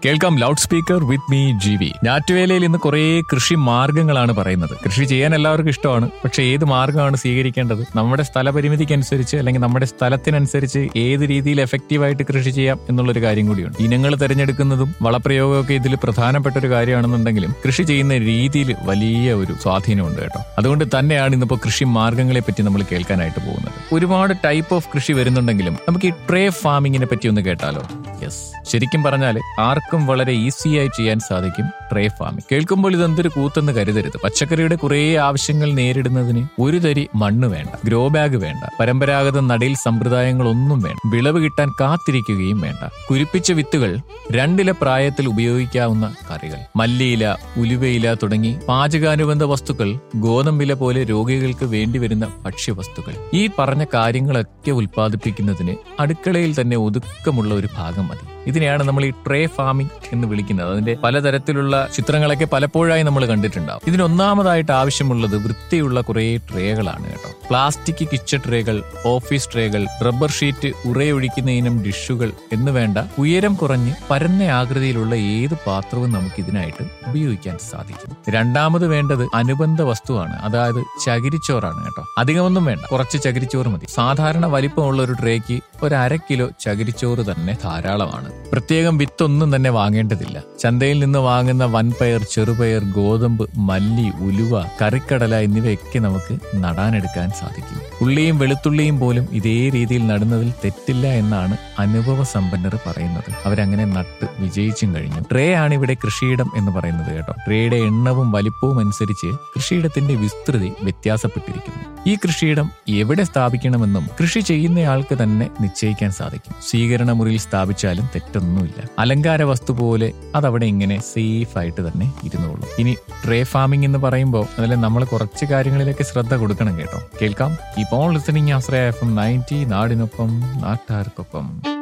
കേൾക്കാം loud speaker with me G V ഞാറ്റുവേലയിൽ ഇന്ന് കുറേ കൃഷി മാർഗങ്ങളാണ് പറയുന്നത് കൃഷി ചെയ്യാൻ എല്ലാവർക്കും ഇഷ്ടമാണ് പക്ഷെ ഏത് മാർഗമാണ് സ്വീകരിക്കേണ്ടത് നമ്മുടെ സ്ഥലപരിമിതിക്കനുസരിച്ച് അല്ലെങ്കിൽ നമ്മുടെ സ്ഥലത്തിനനുസരിച്ച് ഏത് രീതിയിൽ എഫക്റ്റീവായിട്ട് കൃഷി ചെയ്യാം എന്നുള്ളൊരു കാര്യം കൂടിയുണ്ട് ഇനങ്ങൾ തിരഞ്ഞെടുക്കുന്നതും വളപ്രയോഗമൊക്കെ ഇതിൽ പ്രധാനപ്പെട്ട ഒരു കാര്യമാണെന്നുണ്ടെങ്കിലും കൃഷി ചെയ്യുന്ന രീതിയിൽ വലിയ ഒരു സ്വാധീനമുണ്ട് കേട്ടോ അതുകൊണ്ട് തന്നെയാണ് ഇന്നിപ്പോ കൃഷി മാർഗങ്ങളെ പറ്റി നമ്മൾ കേൾക്കാനായിട്ട് പോകുന്നത് ഒരുപാട് ടൈപ്പ് ഓഫ് കൃഷി വരുന്നുണ്ടെങ്കിലും നമുക്ക് ഈ ട്രേ ഫാമിങ്ങിനെ പറ്റി ഒന്ന് കേട്ടാലോ യെസ് ശരിക്കും പറഞ്ഞാൽ ആർക്കും വളരെ ഈസി ആയി ചെയ്യാൻ സാധിക്കും ട്രേ ഫാമിംഗ് കേൾക്കുമ്പോൾ ഇതെന്തൊരു കൂത്തെന്ന് കരുതരുത് പച്ചക്കറിയുടെ കുറേ ആവശ്യങ്ങൾ നേരിടുന്നതിന് ഒരു തരി മണ്ണ് വേണ്ട ഗ്രോ ബാഗ് വേണ്ട പരമ്പരാഗത നടീൽ സമ്പ്രദായങ്ങളൊന്നും വേണ്ട വിളവ് കിട്ടാൻ കാത്തിരിക്കുകയും വേണ്ട കുരിപ്പിച്ച വിത്തുകൾ രണ്ടില പ്രായത്തിൽ ഉപയോഗിക്കാവുന്ന കറികൾ മല്ലിയില ഉലുവയില തുടങ്ങി പാചകാനുബന്ധ വസ്തുക്കൾ ഗോതമ്പില പോലെ രോഗികൾക്ക് വേണ്ടിവരുന്ന ഭക്ഷ്യവസ്തുക്കൾ ഈ പറഞ്ഞ കാര്യങ്ങളൊക്കെ ഉൽപ്പാദിപ്പിക്കുന്നതിന് അടുക്കളയിൽ തന്നെ ഒതുക്കമുള്ള ഒരു ഭാഗം മതി ഇതിനെയാണ് നമ്മൾ ഈ ട്രേ ഫാമിംഗ് എന്ന് വിളിക്കുന്നത് അതിന്റെ പലതരത്തിലുള്ള ചിത്രങ്ങളൊക്കെ പലപ്പോഴായി നമ്മൾ കണ്ടിട്ടുണ്ടാവും ഇതിന് ഒന്നാമതായിട്ട് ആവശ്യമുള്ളത് വൃത്തിയുള്ള കുറേ ട്രേകളാണ് കേട്ടോ പ്ലാസ്റ്റിക് കിച്ചൺ ട്രേകൾ ഓഫീസ് ട്രേകൾ റബ്ബർ ഷീറ്റ് ഉറയൊഴിക്കുന്ന ഇനം ഡിഷുകൾ എന്ന് വേണ്ട ഉയരം കുറഞ്ഞ് പരന്ന ആകൃതിയിലുള്ള ഏത് പാത്രവും നമുക്ക് ഇതിനായിട്ട് ഉപയോഗിക്കാൻ സാധിക്കും രണ്ടാമത് വേണ്ടത് അനുബന്ധ വസ്തുവാണ് അതായത് ചകിരിച്ചോറാണ് കേട്ടോ അധികമൊന്നും വേണ്ട കുറച്ച് ചകിരിച്ചോറ് മതി സാധാരണ വലിപ്പമുള്ള ഒരു ട്രേക്ക് ഒരു അര കിലോ ചകിരിച്ചോറ് തന്നെ ധാരാളമാണ് പ്രത്യേകം വിത്തൊന്നും തന്നെ വാങ്ങേണ്ടതില്ല ചന്തയിൽ നിന്ന് വാങ്ങുന്ന വൻപയർ ചെറുപയർ ഗോതമ്പ് മല്ലി ഉലുവ കറിക്കടല എന്നിവയൊക്കെ നമുക്ക് നടാനെടുക്കാൻ സാധിക്കും ഉള്ളിയും വെളുത്തുള്ളിയും പോലും ഇതേ രീതിയിൽ നടുന്നതിൽ തെറ്റില്ല എന്നാണ് അനുഭവ സമ്പന്നർ പറയുന്നത് അവരങ്ങനെ നട്ട് വിജയിച്ചും കഴിഞ്ഞു ട്രേ ആണ് ഇവിടെ കൃഷിയിടം എന്ന് പറയുന്നത് കേട്ടോ ട്രേയുടെ എണ്ണവും വലിപ്പവും അനുസരിച്ച് കൃഷിയിടത്തിന്റെ വിസ്തൃതി വ്യത്യാസപ്പെട്ടിരിക്കുന്നു ഈ കൃഷിയിടം എവിടെ സ്ഥാപിക്കണമെന്നും കൃഷി ചെയ്യുന്നയാൾക്ക് തന്നെ നിശ്ചയിക്കാൻ സാധിക്കും സ്വീകരണ മുറിയിൽ സ്ഥാപിച്ചാലും തെറ്റൊന്നുമില്ല അലങ്കാര വസ്തു പോലെ അതവിടെ ഇങ്ങനെ സേഫ് ആയിട്ട് തന്നെ ഇരുന്നോളൂ ഇനി ട്രേ ഫാമിംഗ് എന്ന് പറയുമ്പോൾ അതിൽ നമ്മൾ കുറച്ച് കാര്യങ്ങളിലേക്ക് ശ്രദ്ധ കൊടുക്കണം കേട്ടോ കേൾക്കാം ഈ പോൺ listening Asraya F M ninety നാടിനൊപ്പം നാട്ടാർക്കൊപ്പം